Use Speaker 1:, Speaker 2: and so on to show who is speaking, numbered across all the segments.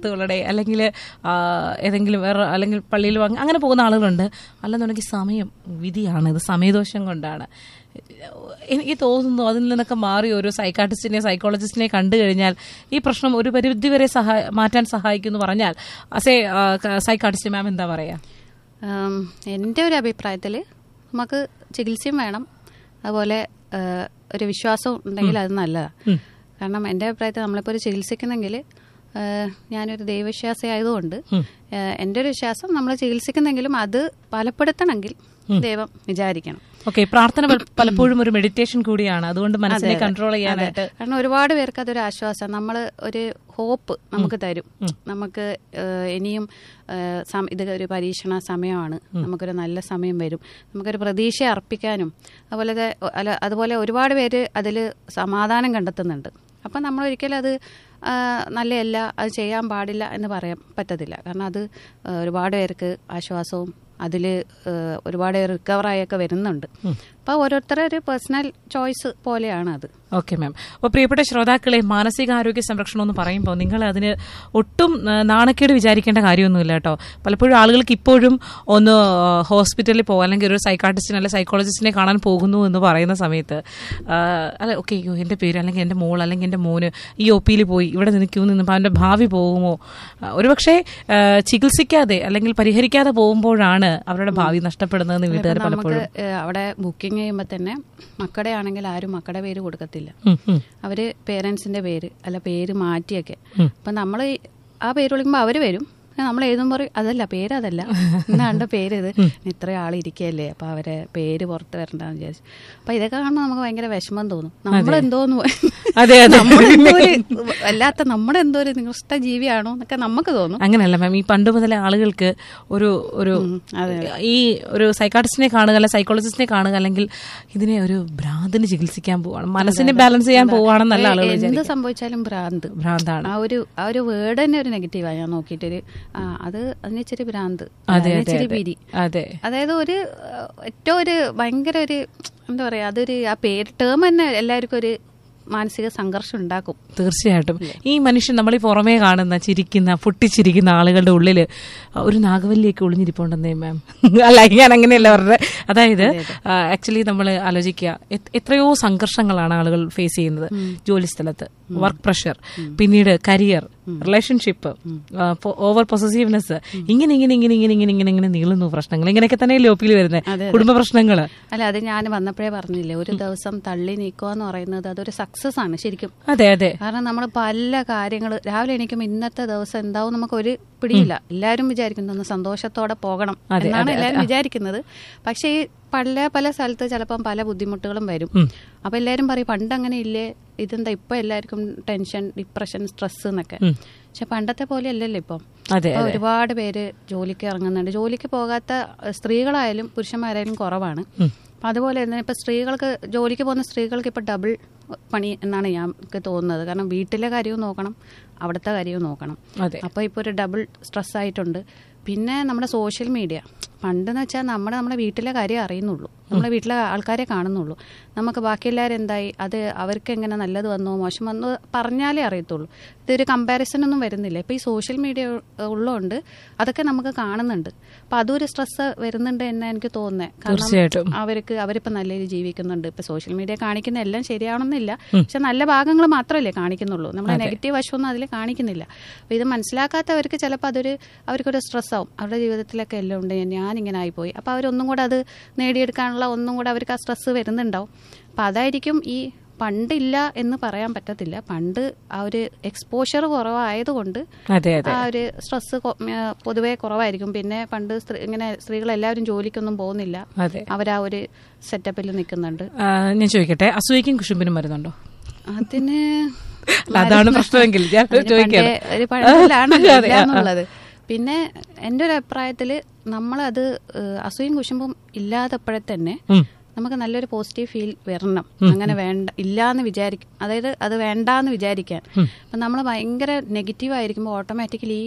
Speaker 1: സുഹൃത്തുക്കളുടെ അല്ലെങ്കിൽ ഏതെങ്കിലും വേറെ അല്ലെങ്കിൽ പള്ളിയിൽ വാങ്ങി അങ്ങനെ പോകുന്ന ആളുകളുണ്ട് അല്ലെന്നുണ്ടെങ്കിൽ സമയം വിധിയാണ് ഇത് സമയദോഷം കൊണ്ടാണ് എനിക്ക് തോന്നുന്നു അതിൽ നിന്നൊക്കെ മാറി ഒരു സൈക്കാട്രിസ്റ്റിനെ സൈക്കോളജിസ്റ്റിനെ കണ്ടു കഴിഞ്ഞാൽ ഈ പ്രശ്നം ഒരു പരിധി വരെ സഹായ മാറ്റാൻ സഹായിക്കുമെന്ന് പറഞ്ഞാൽ അസേ സൈക്കാട്രിസ്റ്റ് മാം എന്താ പറയാ
Speaker 2: ആം, എൻ്റെ ഒരു അഭിപ്രായത്തിൽ നമുക്ക് ചികിത്സയും വേണം അതുപോലെ ആ, ഒരു വിശ്വാസവും ഉണ്ടെങ്കിൽ അത് നല്ലതാണ് കാരണം എൻ്റെ അഭിപ്രായത്തിൽ നമ്മളിപ്പോൾ ഒരു ചികിത്സിക്കുന്നെങ്കിൽ ആ, ഞാനൊരു ദൈവവിശ്വാസി ആയതുകൊണ്ട് ആ, എൻ്റെ ഒരു വിശ്വാസം നമ്മൾ ചികിത്സിക്കുന്നെങ്കിലും അത് ഫലപ്പെടുത്തണമെങ്കിൽ ദൈവം വിചാരിക്കണം
Speaker 1: ഓക്കെ പ്രാർത്ഥന പല- പലപ്പോഴും ഒരു മെഡിറ്റേഷൻ കൂടിയാണ് അതുകൊണ്ട് മനസ്സിനെ കൺട്രോൾ ചെയ്യാനായിട്ട്
Speaker 2: കാരണം ഒരുപാട് പേർക്ക് അതൊരു ആശ്വാസം നമ്മൾ ഒരു ഹോപ്പ് നമുക്ക് തരും നമുക്ക് ഏഹ്, ഇനിയും ഏഹ്, സം- ഇത് ഒരു പരീക്ഷണ സമയമാണ് നമുക്കൊരു നല്ല സമയം വരും നമുക്കൊരു പ്രതീക്ഷ അർപ്പിക്കാനും അതുപോലെ ഇത് അല്ല അതുപോലെ ഒരുപാട് പേര് അതിൽ സമാധാനം കണ്ടെത്തുന്നുണ്ട് അപ്പം നമ്മൾ ഒരിക്കലും അത് ആ, നല്ലതല്ല അത് ചെയ്യാൻ പാടില്ല എന്ന് പറയാൻ പറ്റത്തില്ല കാരണം അത് ഏഹ്, ഒരുപാട് പേർക്ക് ആശ്വാസവും അതിൽ ഒരുപാട് റിക്കവറായൊക്കെ വരുന്നുണ്ട് അപ്പോൾ ഓരോരുത്തരുടെ ഒരു പേഴ്സണൽ ചോയ്സ് പോലെയാണ് അത്
Speaker 1: ഓക്കെ മാം അപ്പോൾ പ്രിയപ്പെട്ട ശ്രോതാക്കളെ മാനസികാരോഗ്യ സംരക്ഷണം എന്ന് പറയുമ്പോൾ നിങ്ങൾ അതിന് ഒട്ടും ആ, നാണക്കേട് വിചാരിക്കേണ്ട കാര്യമൊന്നുമില്ല കേട്ടോ പലപ്പോഴും ആളുകൾക്ക് ഇപ്പോഴും ഒന്ന് ആ, ഹോസ്പിറ്റലിൽ പോകുക അല്ലെങ്കിൽ ഒരു സൈക്കാട്രിസ്റ്റിനെ അല്ലെങ്കിൽ സൈക്കോളജിസ്റ്റിനെ കാണാൻ പോകുന്നു എന്ന് പറയുന്ന സമയത്ത് ആ, അല്ല ഓക്കെ അയ്യോ എൻ്റെ പേര് അല്ലെങ്കിൽ എൻ്റെ മോൾ അല്ലെങ്കിൽ എൻ്റെ മോന് ഈ ഒ പിയിൽ പോയി ഇവിടെ നിന്ന് ക്യൂ നിന്നപ്പോൾ അവൻ്റെ ഭാവി പോകുമോ ആ, ഒരുപക്ഷെ ആ, ചികിത്സിക്കാതെ അല്ലെങ്കിൽ പരിഹരിക്കാതെ പോകുമ്പോഴാണ് അവരുടെ ഭാവി നഷ്ടപ്പെടുന്നതെന്ന് വീട്ടുകാർ
Speaker 2: നമുക്ക്
Speaker 1: പലപ്പോഴും
Speaker 2: ഏഹ്, അവിടെ ബുക്കിംഗ് ചെയ്യുമ്പോൾ തന്നെ മക്കളുടെ ആണെങ്കിൽ ആരും മക്കളുടെ പേര് കൊടുക്കത്തില്ല
Speaker 1: ഉം, ഉം.
Speaker 2: അവര് പേരൻസിന്റെ പേര് അല്ല പേര് മാറ്റിയൊക്കെ അപ്പൊ നമ്മൾ ആ പേര് വിളിക്കുമ്പോൾ അവര് വരും നമ്മൾ എഴുതുമ്പോൾ പറയും അതല്ല പേര് അതല്ല എന്നാണ്ട് പേര് ഇത് ഇത്ര ആൾ ഇരിക്കല്ലേ അപ്പൊ അവരെ പേര് പുറത്ത് വരണ്ടെന്ന് വിചാരിച്ചു അപ്പൊ ഇതൊക്കെ കാണുമ്പോൾ നമുക്ക് ഭയങ്കര വിഷമം തോന്നും നമ്മളെന്തോന്ന്
Speaker 1: അതെ, അതെ.
Speaker 2: നമ്മളെന്തോ ഒരു വല്ലാത്ത നമ്മുടെ എന്തോ ഒരു നികൃഷ്ട ജീവിയാണോ എന്നൊക്കെ നമുക്ക് തോന്നും
Speaker 1: അങ്ങനെയല്ല മാം ഈ പണ്ട് മുതലേ ആളുകൾക്ക് ഒരു ഒരു ഈ ഒരു സൈക്കാട്രിസ്റ്റിനെ കാണുക അല്ലെങ്കിൽ സൈക്കോളജിസ്റ്റിനെ കാണുക അല്ലെങ്കിൽ ഇതിനെ ഒരു ഭ്രാന്തിന് ചികിത്സിക്കാൻ പോവാണ് മനസ്സിനെ ബാലൻസ് ചെയ്യാൻ പോവാണെന്നല്ല ആളുകൾ
Speaker 2: എന്ത്
Speaker 1: വിചാരിക്കും
Speaker 2: സംഭവിച്ചാലും ഭ്രാന്ത്
Speaker 1: ഭ്രാന്താണ്
Speaker 2: ആ ഒരു ആ ഒരു വേർഡ് തന്നെ ഒരു നെഗറ്റീവാണ് ഞാൻ നോക്കിയിട്ടൊരു ആ അത് അതിന് ഇച്ചിരി ഭ്രാന്ത്
Speaker 1: അതെ
Speaker 2: അതിന്
Speaker 1: അതെ
Speaker 2: ഇച്ചിരി
Speaker 1: അതെ.
Speaker 2: പിരി
Speaker 1: അതെ
Speaker 2: അതായത് ഒരു ഏഹ്, ഏറ്റവും ഒരു ഭയങ്കര ഒരു എന്താ പറയാ അതൊരു ആ പേര് ടേം തന്നെ എല്ലാവർക്കും ഒരു മാനസിക സംഘർഷം ഉണ്ടാക്കും
Speaker 1: തീർച്ചയായിട്ടും ഈ മനുഷ്യൻ നമ്മൾ ഈ പുറമേ കാണുന്ന ചിരിക്കുന്ന പൊട്ടിച്ചിരിക്കുന്ന ആളുകളുടെ ഉള്ളില് ഒരു നാഗവല്ലിയൊക്കെ ഒളിഞ്ഞിരിപ്പുണ്ടെന്നേ മാം അല്ല ഞാൻ അങ്ങനെയല്ല പറഞ്ഞത് അതായത് ആക്ച്വലി നമ്മൾ ആലോചിക്കുക എ- എത്രയോ സംഘർഷങ്ങളാണ് ആളുകൾ ഫേസ് ചെയ്യുന്നത് ജോലി സ്ഥലത്ത് വർക്ക് പ്രഷർ പിന്നീട് കരിയർ റിലേഷൻഷിപ്പ് ഓവർ പൊസസീവ്നെസ് ഇങ്ങനെ ഇങ്ങനെ ഇങ്ങനെ ഇങ്ങനെ ഇങ്ങനെ ഇങ്ങനെ ഇങ്ങനെ നീളുന്നു പ്രശ്നങ്ങൾ ഇങ്ങനെയൊക്കെ തന്നെ ലോപ്പിൽ വരുന്നത് കുടുംബ പ്രശ്നങ്ങള്
Speaker 2: അല്ല അത് ഞാൻ വന്നപ്പോഴേ പറഞ്ഞില്ലേ ഒരു ദിവസം തള്ളി നീക്കുക എന്ന് പറയുന്നത് അതൊരു സക്സസ് ആണ് ശരിക്കും
Speaker 1: അതെ അതെ
Speaker 2: കാരണം നമ്മൾ പല കാര്യങ്ങൾ രാവിലെ എണീക്കുമ്പോൾ ഇന്നത്തെ ദിവസം എന്താവും നമുക്ക് ഒരു പിടിയില്ല എല്ലാവരും വിചാരിക്കുന്നു ഒന്ന് സന്തോഷത്തോടെ പോകണം എന്നാണ് എല്ലാവരും വിചാരിക്കുന്നത് പക്ഷേ ഈ പല പല സ്ഥലത്ത് ചിലപ്പം പല ബുദ്ധിമുട്ടുകളും വരും അപ്പൊ എല്ലാവരും പറയും പണ്ട് അങ്ങനെ ഇല്ലേ ഇതെന്താ ഇപ്പൊ എല്ലാവർക്കും ടെൻഷൻ ഡിപ്രഷൻ സ്ട്രെസ് എന്നൊക്കെ പക്ഷെ പണ്ടത്തെ പോലെ അല്ലല്ലോ ഇപ്പം
Speaker 1: അതെ
Speaker 2: ഇപ്പൊ ഒരുപാട് പേര് ജോലിക്ക് ഇറങ്ങുന്നുണ്ട് ജോലിക്ക് പോകാത്ത അഹ്, സ്ത്രീകളായാലും പുരുഷന്മാരായാലും കുറവാണ് അപ്പൊ അതുപോലെ തന്നെ ഇപ്പൊ സ്ത്രീകൾക്ക് ജോലിക്ക് പോകുന്ന സ്ത്രീകൾക്ക് ഇപ്പൊ ഡബിൾ പണി എന്നാണ് ഞാൻ എനിക്ക് തോന്നുന്നത് കാരണം വീട്ടിലെ കാര്യവും നോക്കണം അവിടുത്തെ കാര്യവും നോക്കണം
Speaker 1: അതെ
Speaker 2: അപ്പൊ ഇപ്പൊ ഒരു ഡബിൾ സ്ട്രെസ് ആയിട്ടുണ്ട് പിന്നെ നമ്മുടെ സോഷ്യൽ മീഡിയ പണ്ടെന്ന് വെച്ചാൽ നമ്മുടെ നമ്മുടെ വീട്ടിലെ കാര്യം അറിയുന്നുള്ളൂ നമ്മുടെ വീട്ടിലെ ആൾക്കാരെ കാണുന്നുള്ളൂ നമുക്ക് ബാക്കി എല്ലാവരും എന്തായി അത് അവർക്ക് എങ്ങനെ നല്ലത് വന്നോ മോശം വന്നോ പറഞ്ഞാലേ അറിയത്തുള്ളൂ ഇതൊരു കമ്പാരിസൺ ഒന്നും വരുന്നില്ല ഇപ്പൊ ഈ സോഷ്യൽ മീഡിയ ഉള്ളതുകൊണ്ട് അതൊക്കെ നമുക്ക് കാണുന്നുണ്ട് അപ്പൊ അതൊരു സ്ട്രെസ് വരുന്നുണ്ട് എന്ന് എനിക്ക് തോന്നുന്നത്
Speaker 1: തീർച്ചയായിട്ടും.
Speaker 2: അവർക്ക് അവരിപ്പോ നല്ല രീതിയിൽ ജീവിക്കുന്നുണ്ട് ഇപ്പൊ സോഷ്യൽ മീഡിയ കാണിക്കുന്ന എല്ലാം ശരിയാവണമെന്നില്ല പക്ഷെ നല്ല ഭാഗങ്ങൾ മാത്രമല്ലേ കാണിക്കുന്നുള്ളൂ നമ്മുടെ നെഗറ്റീവ് വശമൊന്നും അതിൽ കാണിക്കുന്നില്ല അപ്പൊ ഇത് മനസ്സിലാക്കാത്തവർക്ക് ചിലപ്പോൾ അതൊരു അവർക്കൊരു സ്ട്രെസ് ആവും അവരുടെ ജീവിതത്തിലൊക്കെ എല്ലാം ഉണ്ട് ഞാൻ ഇങ്ങനെ ആയിപ്പോയി അപ്പൊ അവരൊന്നും കൂടെ അത് നേടിയെടുക്കാനുള്ള ഒന്നും കൂടെ അവർക്ക് ആ സ്ട്രെസ് വരുന്നുണ്ടാവും അപ്പൊ അതായിരിക്കും ഈ പണ്ടില്ല എന്ന് പറയാൻ പറ്റത്തില്ല പണ്ട് ആ ഒരു എക്സ്പോഷർ കുറവായതുകൊണ്ട്
Speaker 1: അതെ അതെ
Speaker 2: ആ ഒരു സ്ട്രെസ് പൊതുവേ കുറവായിരിക്കും പിന്നെ പണ്ട് സ്ത്രീ ഇങ്ങനെ സ്ത്രീകൾ എല്ലാവരും ജോലിക്കൊന്നും പോകുന്നില്ല
Speaker 1: അതെ
Speaker 2: അവരാ ഒരു സെറ്റപ്പിൽ നിൽക്കുന്നുണ്ട്
Speaker 1: ആ, ഞാൻ ചോദിക്കട്ടെ അസൂയക്കും കുശുമ്പിനും മരുന്നുണ്ടോ
Speaker 2: അതിന്
Speaker 1: അല്ല, അതാണ് പ്രശ്നമെങ്കിൽ ഞാൻ
Speaker 2: അതിന്
Speaker 1: ചോദിക്കാണ്
Speaker 2: പണ്ടേ ഒരു പഴഞ്ചൊല്ലാണ്
Speaker 1: അതെ,
Speaker 2: ഇല്ല
Speaker 1: ആ, ആ.
Speaker 2: എന്നുള്ളത് പിന്നെ എൻ്റെ ഒരു അഭിപ്രായത്തില് നമ്മളത് ഏഹ്, അസൂയും കുശുമ്പും ഇല്ലാതപ്പോഴെ തന്നെ
Speaker 1: ഉം.
Speaker 2: നമുക്ക് നല്ലൊരു പോസിറ്റീവ് ഫീൽ വരണം അങ്ങനെ വേണ്ട ഇല്ലാന്ന് വിചാരിക്കും അതായത് അത് വേണ്ടാന്ന് വിചാരിക്കാൻ അപ്പം നമ്മൾ ഭയങ്കര നെഗറ്റീവ് ആയിരിക്കുമ്പോൾ ഓട്ടോമാറ്റിക്കലി ഈ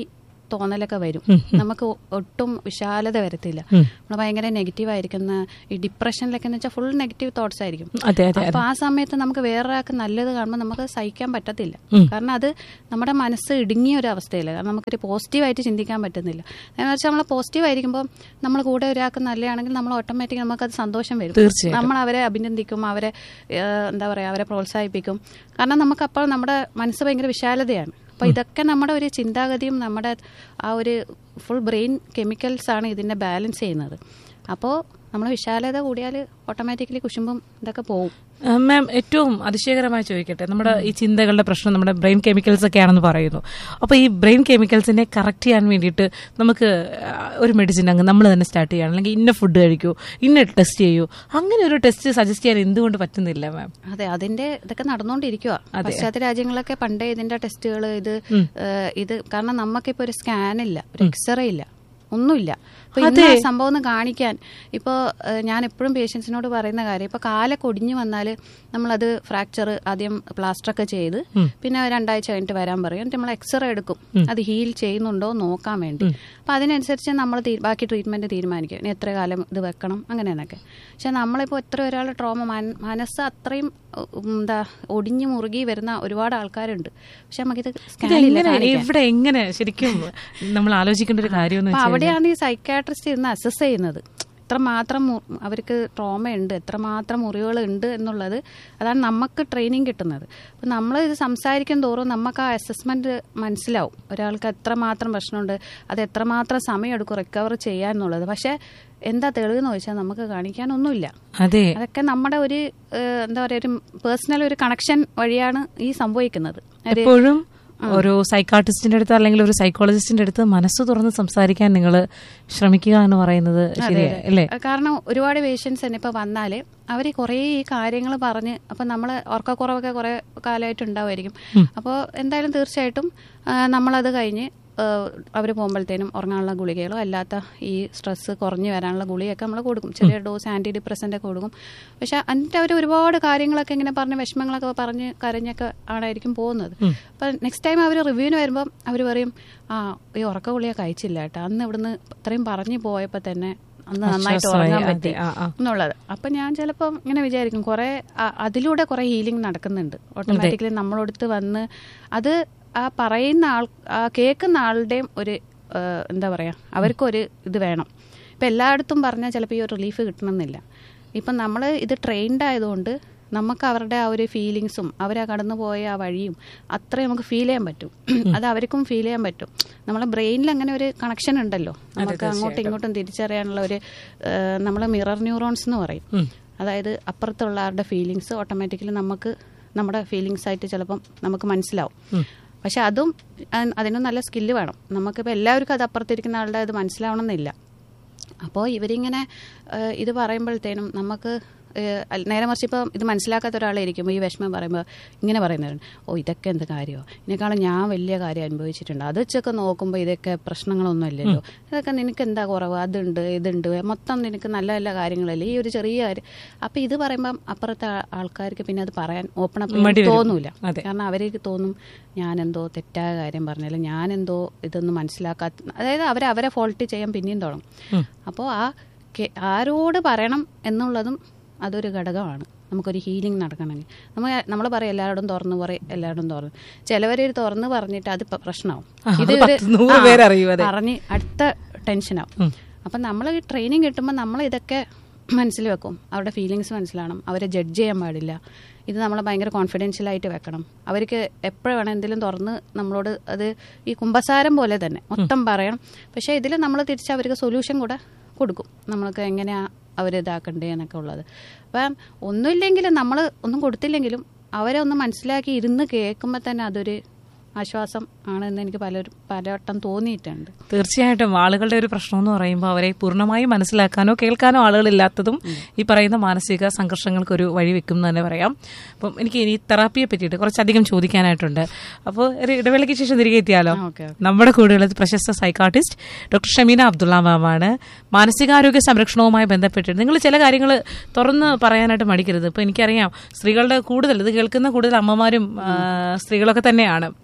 Speaker 2: തോന്നലൊക്കെ വരും നമുക്ക് ഒ- ഒട്ടും വിശാലത വരത്തില്ല നമ്മൾ ഭയങ്കര നെഗറ്റീവ് ആയിരിക്കുന്ന ഈ ഡിപ്രഷനിലൊക്കെ എന്ന് വെച്ചാൽ ഫുൾ നെഗറ്റീവ് തോട്ട്സ് ആയിരിക്കും
Speaker 1: അതെ അതെ
Speaker 2: അപ്പൊ ആ സമയത്ത് നമുക്ക് വേറൊരാൾക്ക് നല്ലത് കാണുമ്പോൾ നമുക്ക് സഹിക്കാൻ പറ്റത്തില്ല കാരണം അത് നമ്മുടെ മനസ്സ് ഇടുങ്ങിയ ഒരു അവസ്ഥയില്ല കാരണം നമുക്കൊരു പോസിറ്റീവായിട്ട് ചിന്തിക്കാൻ പറ്റുന്നില്ല എന്ന് വെച്ചാൽ നമ്മൾ പോസിറ്റീവ് ആയിരിക്കുമ്പോൾ നമ്മൾ കൂടെ ഒരാൾക്ക് നല്ലതാണെങ്കിൽ നമ്മൾ ഓട്ടോമാറ്റിക് നമുക്കത് സന്തോഷം വരും
Speaker 1: തീർച്ചയായിട്ടും.
Speaker 2: നമ്മൾ അവരെ അഭിനന്ദിക്കും അവരെ ഏഹ്, എന്താ പറയാ അവരെ പ്രോത്സാഹിപ്പിക്കും കാരണം നമുക്ക് അപ്പോൾ നമ്മുടെ മനസ്സ് ഭയങ്കര വിശാലതയാണ് അപ്പൊ ഇതൊക്കെ നമ്മുടെ ഒരു ചിന്താഗതിയും നമ്മുടെ ആ ഒരു ഫുൾ ബ്രെയിൻ കെമിക്കൽസ് ആണ് ഇതിനെ ബാലൻസ് ചെയ്യുന്നത് അപ്പോൾ നമ്മൾ വിശാലത കൂടിയാൽ ഓട്ടോമാറ്റിക്കലി കുശുമ്പും ഇതൊക്കെ പോവും
Speaker 1: ആ, മാം ഏറ്റവും അതിശയകരമായി ചോദിക്കട്ടെ നമ്മുടെ ഈ ചിന്തകളുടെ പ്രശ്നം നമ്മുടെ ബ്രെയിൻ കെമിക്കൽസ് ഒക്കെ ആണെന്ന് പറയുന്നു അപ്പോൾ ഈ ബ്രെയിൻ കെമിക്കൽസിനെ കറക്റ്റ് ചെയ്യാൻ വേണ്ടിയിട്ട് നമുക്ക് ആ, ഒരു മെഡിസിൻ അങ്ങ് നമ്മൾ തന്നെ സ്റ്റാർട്ട് ചെയ്യണം അല്ലെങ്കിൽ ഇന്ന ഫുഡ് കഴിക്കൂ ഇന്ന ടെസ്റ്റ് ചെയ്യൂ അങ്ങനെ ഒരു ടെസ്റ്റ് സജസ്റ്റ് ചെയ്യാൻ എന്തുകൊണ്ട് പറ്റുന്നില്ല മാം
Speaker 2: അതെ അതിന്റെ ഇതൊക്കെ നടന്നുകൊണ്ടിരിക്കുക പാശ്ചാത്യ രാജ്യങ്ങളിലൊക്കെ പണ്ടേ ഇതിന്റെ ടെസ്റ്റുകൾ ഇത് ഏഹ്, ഇത് കാരണം നമുക്കിപ്പോ ഒരു സ്കാൻ ഇല്ല ഒരു എക്സ്റേ ഇല്ല ഒന്നുമില്ല അപ്പൊ ഇന്ന് ആ സംഭവം ഒന്ന് കാണിക്കാൻ ഇപ്പോൾ ഞാൻ എപ്പോഴും പേഷ്യൻസിനോട് പറയുന്ന കാര്യം ഇപ്പൊ കാലൊക്കെ ഒടിഞ്ഞു വന്നാൽ നമ്മളത് ഫ്രാക്ചർ ആദ്യം പ്ലാസ്റ്റർ ഒക്കെ ചെയ്ത് പിന്നെ രണ്ടാഴ്ച കഴിഞ്ഞിട്ട് വരാൻ പറയും എന്നിട്ട് നമ്മൾ എക്സ്റേ എടുക്കും അത് ഹീൽ ചെയ്യുന്നുണ്ടോ എന്ന് നോക്കാൻ വേണ്ടി അപ്പൊ അതിനനുസരിച്ച് നമ്മൾ തീ- ബാക്കി ട്രീറ്റ്മെന്റ് തീരുമാനിക്കും ഇനി എത്ര കാലം ഇത് വെക്കണം അങ്ങനെ എന്നൊക്കെ പക്ഷെ നമ്മളിപ്പോൾ എത്ര ഒരാൾ ട്രോമ മനസ്സ് അത്രയും ഉം, എന്താ ഒടിഞ്ഞു മുറുകി വരുന്ന ഒരുപാട് ആൾക്കാരുണ്ട് പക്ഷെ നമുക്കിത് സ്കാനില്ല
Speaker 1: ഇതെങ്ങനെ ഇവിടെ എങ്ങനെ ശരിക്കും നമ്മൾ ആലോചിക്കേണ്ട ഒരു കാര്യം എന്ന്
Speaker 2: അപ്പൊ
Speaker 1: വെച്ചാൽ
Speaker 2: അവിടെയാണ് ഈ സൈക്കാട്രിസ്റ്റ് ഇരുന്ന് അസസ് ചെയ്യുന്നത് എത്രമാത്രം മു- അവർക്ക് ട്രോമയുണ്ട് എത്രമാത്രം മുറിവുകൾ ഉണ്ട് എന്നുള്ളത് അതാണ് നമുക്ക് ട്രെയിനിങ് കിട്ടുന്നത് അപ്പം നമ്മൾ ഇത് സംസാരിക്കും തോറും നമുക്ക് ആ അസസ്മെന്റ് മനസ്സിലാവും ഒരാൾക്ക് എത്രമാത്രം പ്രശ്നമുണ്ട് അത് എത്രമാത്രം സമയം എടുക്കും റിക്കവർ ചെയ്യാൻ എന്നുള്ളത് പക്ഷെ എന്താ തെളിവെന്ന് ചോദിച്ചാൽ നമുക്ക് കാണിക്കാനൊന്നുമില്ല
Speaker 1: അതെ
Speaker 2: അതൊക്കെ നമ്മുടെ ഒരു ഏഹ്, എന്താ പറയുക ഒരു പേഴ്സണൽ ഒരു കണക്ഷൻ വഴിയാണ് ഈ സംഭവിക്കുന്നത് ഒരു
Speaker 1: എപ്പോഴും ഒരു സൈക്കാട്രിസ്റ്റിന്റെ അടുത്ത് അല്ലെങ്കിൽ ഒരു സൈക്കോളജിസ്റ്റിന്റെ അടുത്ത് മനസ്സ് തുറന്ന് സംസാരിക്കാൻ നിങ്ങൾ ശ്രമിക്കുക എന്ന് പറയുന്നത് ശരിയാ അല്ലേ
Speaker 2: കാരണം ഒരുപാട് പേഷ്യൻസ് തന്നെ ഇപ്പൊ വന്നാല് അവര് കുറേ ഈ കാര്യങ്ങൾ പറഞ്ഞ് അപ്പൊ നമ്മൾ ഉറക്കക്കുറവൊക്കെ കുറെ കാലമായിട്ട് ഉണ്ടാവുമായിരിക്കും അപ്പോൾ എന്തായാലും തീർച്ചയായിട്ടും ആ, നമ്മളത് കഴിഞ്ഞ് അവർ പോകുമ്പോഴത്തേനും ഉറങ്ങാനുള്ള ഗുളികകളോ അല്ലാത്ത ഈ സ്ട്രെസ് കുറഞ്ഞു വരാനുള്ള ഗുളികയൊക്കെ നമ്മൾ കൊടുക്കും ചെറിയ ഡോസ് ആന്റി ഡിപ്രസന്റ് ഒക്കെ കൊടുക്കും പക്ഷെ എന്നിട്ട് അവർ ഒരുപാട് കാര്യങ്ങളൊക്കെ ഇങ്ങനെ പറഞ്ഞ് വിഷമങ്ങളൊക്കെ പറഞ്ഞ് കരഞ്ഞൊക്കെ ആണായിരിക്കും പോകുന്നത് അപ്പം നെക്സ്റ്റ് ടൈം അവർ റിവ്യൂവിന് വരുമ്പം അവർ പറയും ആ ഈ ഉറക്ക ഗുളിക കഴിച്ചില്ല കേട്ടോ അന്ന് ഇവിടുന്ന് ഇത്രയും പറഞ്ഞു പോയപ്പോൾ തന്നെ അന്ന് നന്നായിട്ട്
Speaker 1: ആശ്വാസമായി.
Speaker 2: ഉറങ്ങാൻ
Speaker 1: അതെ,
Speaker 2: പറ്റി
Speaker 1: ആ, ആ.
Speaker 2: എന്നുള്ളത് അപ്പൊ ഞാൻ ചിലപ്പം ഇങ്ങനെ വിചാരിക്കും കുറെ ആ- അതിലൂടെ കുറെ ഹീലിംഗ് നടക്കുന്നുണ്ട് ഓട്ടോമാറ്റിക്കലി നമ്മളടുത്ത് വന്ന് അത് ആ പറയുന്ന ആൾ ആ കേൾക്കുന്ന ആളുടെയും ഒരു ആ, എന്താ പറയാ അവർക്കൊരു ഇത് വേണം ഇപ്പൊ എല്ലായിടത്തും പറഞ്ഞാൽ ചിലപ്പോൾ ഈ ഒരു റിലീഫ് കിട്ടണമെന്നില്ല ഇപ്പം നമ്മൾ ഇത് ട്രെയിൻഡ് ആയതുകൊണ്ട് നമുക്ക് അവരുടെ ആ ഒരു ഫീലിങ്സും അവരാ കടന്നു പോയ ആ വഴിയും അത്രയും നമുക്ക് ഫീൽ ചെയ്യാൻ പറ്റും അത് അവർക്കും ഫീൽ ചെയ്യാൻ പറ്റും നമ്മളെ ബ്രെയിനിൽ അങ്ങനെ ഒരു കണക്ഷൻ ഉണ്ടല്ലോ നമുക്ക് അങ്ങോട്ടും ഇങ്ങോട്ടും തിരിച്ചറിയാനുള്ള ഒരു നമ്മൾ മിറർ ന്യൂറോൺസ് എന്ന് പറയും അതായത് അപ്പുറത്തുള്ള ആരുടെ ഫീലിങ്സ് ഓട്ടോമാറ്റിക്കലി നമുക്ക് നമ്മുടെ ഫീലിങ്സ് ആയിട്ട് ചിലപ്പം നമുക്ക് മനസ്സിലാവും പക്ഷെ അതും അ- അതിനും നല്ല സ്കില്ല് വേണം നമുക്കിപ്പോൾ എല്ലാവർക്കും അത് അപ്പുറത്തിരിക്കുന്ന ആളുടെ അത് മനസ്സിലാവണമെന്നില്ല അപ്പോൾ ഇവരിങ്ങനെ ഏഹ്, ഇത് പറയുമ്പോഴത്തേനും നമുക്ക് ഏഹ്, അൽ- നേരെ മറിച്ച് ഇപ്പം ഇത് മനസ്സിലാക്കാത്ത ഒരാളായിരിക്കും ഈ വിഷമം പറയുമ്പോൾ ഇങ്ങനെ പറയുന്നവരുണ്ട് ഓ ഇതൊക്കെ എന്ത് കാര്യമോ ഇതിനേക്കാളും ഞാൻ വലിയ കാര്യം അനുഭവിച്ചിട്ടുണ്ട് അത് വെച്ചൊക്കെ നോക്കുമ്പോൾ ഇതൊക്കെ പ്രശ്നങ്ങളൊന്നും അല്ലല്ലോ ഇതൊക്കെ നിനക്ക് എന്താ കുറവ് അതുണ്ട് ഇതുണ്ട് മൊത്തം നിനക്ക് നല്ല നല്ല കാര്യങ്ങളല്ലേ ഈ ഒരു ചെറിയ കാര്യം അപ്പം ഇത് പറയുമ്പം അപ്പുറത്തെ ആ- ആൾക്കാർക്ക് പിന്നെ അത് പറയാൻ ഓപ്പൺ
Speaker 1: മടി
Speaker 2: അപ്പ്
Speaker 1: വരും.
Speaker 2: തോന്നൂല
Speaker 1: അതെ.
Speaker 2: കാരണം അവർക്ക് തോന്നും ഞാനെന്തോ തെറ്റായ കാര്യം പറഞ്ഞാലും ഞാനെന്തോ ഇതൊന്നും മനസ്സിലാക്കാത്ത അതായത് അവർ അവരെ ഫോൾട്ട് ചെയ്യാൻ പിന്നെയും തുടങ്ങും അപ്പോൾ ആ കെ- ആരോട് പറയണം എന്നുള്ളതും അതൊരു ഘടകമാണ് നമുക്കൊരു ഹീലിംഗ് നടക്കണമെങ്കിൽ നമ്മൾ നമ്മൾ പറയും എല്ലാവരോടും തുറന്ന് പറയും എല്ലാവരോടും തുറന്ന് ചിലവർ തുറന്ന് പറഞ്ഞിട്ട് അത് പ- പ്രശ്നമാവും
Speaker 1: ആ, അത്
Speaker 2: ഇത് ഒരു-
Speaker 1: പത്ത് നൂറ്
Speaker 2: ആ,
Speaker 1: പേരറിയും, അതെ.
Speaker 2: പറഞ്ഞ് അടുത്ത ടെൻഷനാവും അപ്പം നമ്മൾ ഈ ട്രെയിനിങ് കിട്ടുമ്പോൾ നമ്മൾ ഇതൊക്കെ മനസ്സിൽ വെക്കും അവരുടെ ഫീലിങ്സ് മനസ്സിലാവണം അവരെ ജഡ്ജ് ചെയ്യാൻ പാടില്ല ഇത് നമ്മൾ ഭയങ്കര കോൺഫിഡൻഷ്യൽ ആയിട്ട് വെക്കണം അവർക്ക് എപ്പോഴും വേണം എന്തെങ്കിലും തുറന്ന് നമ്മളോട് അത് ഈ കുമ്പസാരം പോലെ തന്നെ മൊത്തം പറയണം പക്ഷേ ഇതിൽ നമ്മൾ തിരിച്ച് അവർക്ക് സൊല്യൂഷൻ കൂടെ കൊടുക്കും നമ്മൾക്ക് എങ്ങനെയാ അവർ ഇതാക്കണ്ടേ എന്നൊക്കെ ഉള്ളത് അപ്പം ഒന്നുമില്ലെങ്കിലും നമ്മൾ ഒന്നും കൊടുത്തില്ലെങ്കിലും അവരെ ഒന്ന് മനസ്സിലാക്കി ഇരുന്ന് കേൾക്കുമ്പോൾ തന്നെ അതൊരു ആശ്വാസം ആണെന്ന് എനിക്ക് പലരും പലവട്ടം തോന്നിയിട്ടുണ്ട്
Speaker 1: തീർച്ചയായിട്ടും ആളുകളുടെ ഒരു പ്രശ്നം എന്ന് പറയുമ്പോൾ അവരെ പൂർണ്ണമായും മനസ്സിലാക്കാനോ കേൾക്കാനോ ആളുകളില്ലാത്തതും ഈ പറയുന്ന മാനസിക സംഘർഷങ്ങൾക്ക് ഒരു വഴി വെക്കും എന്ന് തന്നെ പറയാം അപ്പം എനിക്ക് ഇനി തെറാപ്പിയെ പറ്റിയിട്ട് കുറച്ചധികം ചോദിക്കാനായിട്ടുണ്ട് അപ്പോൾ ഒരു ഇടവേളയ്ക്ക് ശേഷം തിരികെ എത്തിയാലോ
Speaker 2: ആ, ഓക്കെ,
Speaker 1: നമ്മുടെ കൂടെയുള്ളത് പ്രശസ്ത സൈക്കാർട്ടിസ്റ്റ് ഡോക്ടർ ഷമീന അബ്ദുള്ള മാമാണ് മാനസികാരോഗ്യ സംരക്ഷണവുമായി ബന്ധപ്പെട്ടിട്ട് നിങ്ങൾ ചില കാര്യങ്ങൾ തുറന്ന് പറയാനായിട്ട് മടിക്കരുത് ഇപ്പൊ എനിക്കറിയാം സ്ത്രീകളുടെ കൂടുതൽ ഇത് കേൾക്കുന്ന കൂടുതൽ അമ്മമാരും ആ, സ്ത്രീകളൊക്കെ തന്നെയാണ്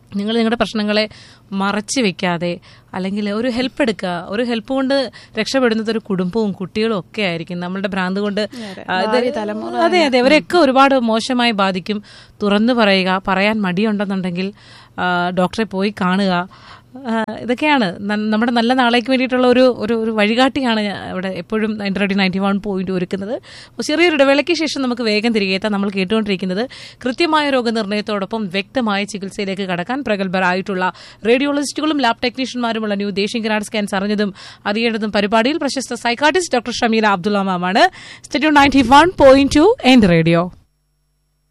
Speaker 1: നിങ്ങൾ നിങ്ങളുടെ പ്രശ്നങ്ങളെ മറച്ചു വെക്കാതെ അല്ലെങ്കിൽ ഒരു ഹെൽപ്പ് എടുക്കുക ഒരു ഹെൽപ്പ് കൊണ്ട് രക്ഷപ്പെടുന്നത് ഒരു കുടുംബവും കുട്ടികളും ഒക്കെ ആയിരിക്കും നമ്മളുടെ ഭ്രാന്ത് കൊണ്ട് ആ, ഇത് അതെ അതെ അവരെയൊക്കെ ഒരുപാട് മോശമായി ബാധിക്കും തുറന്നു പറയുക പറയാൻ മടിയുണ്ടെന്നുണ്ടെങ്കിൽ ആ, ഡോക്ടറെ പോയി കാണുക ആ, ഇതൊക്കെയാണ് ന- നമ്മുടെ നല്ല നാളേക്ക് വേണ്ടിയിട്ടുള്ള ഒരു ഒരു ഒരു വഴികാട്ടിയാണ് ഞാൻ ഇവിടെ എപ്പോഴും ninety ready ninety one point ഒരുക്കുന്നത് അപ്പോൾ ചെറിയൊരു ഇടവേളയ്ക്ക് ശേഷം നമുക്ക് വേഗം തിരികെ എത്താം നമ്മൾ കേട്ടുകൊണ്ടിരിക്കുന്നത് കൃത്യമായ രോഗനിർണയത്തോടൊപ്പം വ്യക്തമായ ചികിത്സയിലേക്ക് കടക്കാൻ പ്രഗത്ഭരായിട്ടുള്ള റേഡിയോളജിസ്റ്റുകളും ലാബ് ടെക്നീഷ്യന്മാരുമുള്ള ന്യൂ ദേശീയ ഗ്രാഡ് സ്കാൻസ് അറിഞ്ഞതും അറിയേണ്ടതും പരിപാടിയിൽ പ്രശസ്ത സൈക്കാട്രിസ്റ്റ് ഡോക്ടർ ഷമീല അബ്ദുള്ള മാമാണ് studio ninety one point two എൻ റേഡിയോ